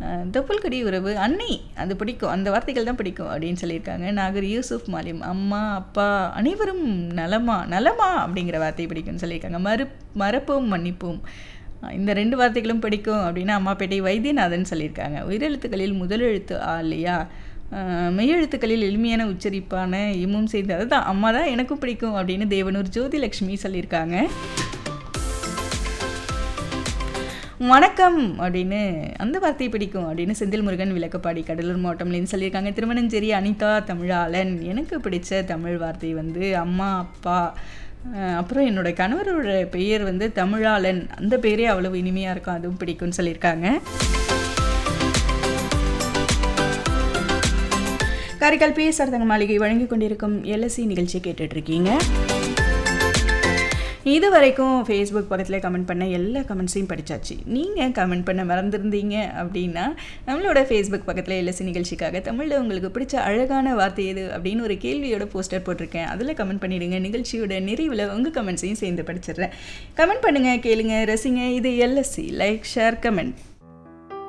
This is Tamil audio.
தொப்புள் கடி உறவு அன்னை அது பிடிக்கும் அந்த வார்த்தைகள் தான் பிடிக்கும் அப்படின்னு சொல்லியிருக்காங்க நாகர் யூசுப் மாலிம் அம்மா அப்பா அனைவரும் நலமா நலமா அப்படிங்கிற வார்த்தை பிடிக்கும்னு சொல்லியிருக்காங்க மறு மறப்போம் மன்னிப்போம் இந்த ரெண்டு வார்த்தைகளும் பிடிக்கும் அப்படின்னா அம்மாப்பேட்டை வைத்தியநாதன் சொல்லியிருக்காங்க உயிரெழுத்துக்களில் முதல் எழுத்து ஆ இல்லையா ஆஹ் மெய்யெழுத்துக்களில் எளிமையான உச்சரிப்பான இம்மும் சேர்ந்து அதுதான் அம்மா தான் எனக்கும் பிடிக்கும் அப்படின்னு தேவனூர் ஜோதிலக்ஷ்மி சொல்லியிருக்காங்க வணக்கம் அப்படின்னு அந்த வார்த்தை பிடிக்கும் அப்படின்னு செந்தில் முருகன் விளக்கப்பாடி கடலூர் மாவட்டம்லேருந்து சொல்லியிருக்காங்க திருமணஞ்சேரி அனிதா தமிழாளன் எனக்கு பிடிச்ச தமிழ் வார்த்தை வந்து அம்மா அப்பா அஹ் அப்புறம் என்னோட கணவரோட பெயர் வந்து தமிழாளன் அந்த பேரே அவ்வளவு இனிமையாக இருக்கும் அதுவும் பிடிக்கும்னு சொல்லியிருக்காங்க காரைக்கால் பிஎஸ்ஆர் தங்க மாளிகை வழங்கி கொண்டிருக்கும் எல்எஸ்சி நிகழ்ச்சி கேட்டுட்டு இருக்கீங்க இது வரைக்கும் ஃபேஸ்புக் பக்கத்தில் கமெண்ட் பண்ண எல்லா கமெண்ட்ஸையும் படித்தாச்சு நீங்கள் கமெண்ட் பண்ண மறந்துருந்தீங்க அப்படின்னா நம்மளோட ஃபேஸ்புக் பக்கத்தில் எல்எஸ்சி நிகழ்ச்சிக்காக தமிழில் உங்களுக்கு பிடிச்ச அழகான வார்த்தை எது அப்படின்னு ஒரு கேள்வியோட போஸ்டர் போட்டிருக்கேன் அதில் கமெண்ட் பண்ணிவிடுங்க நிகழ்ச்சியோட நிறைவில் உங்கள் கமெண்ட்ஸையும் சேர்ந்து படிச்சிடுறேன் கமெண்ட் பண்ணுங்கள் கேளுங்க ரசிங்க இது எல்எஸ்சி லைக் ஷேர் கமெண்ட்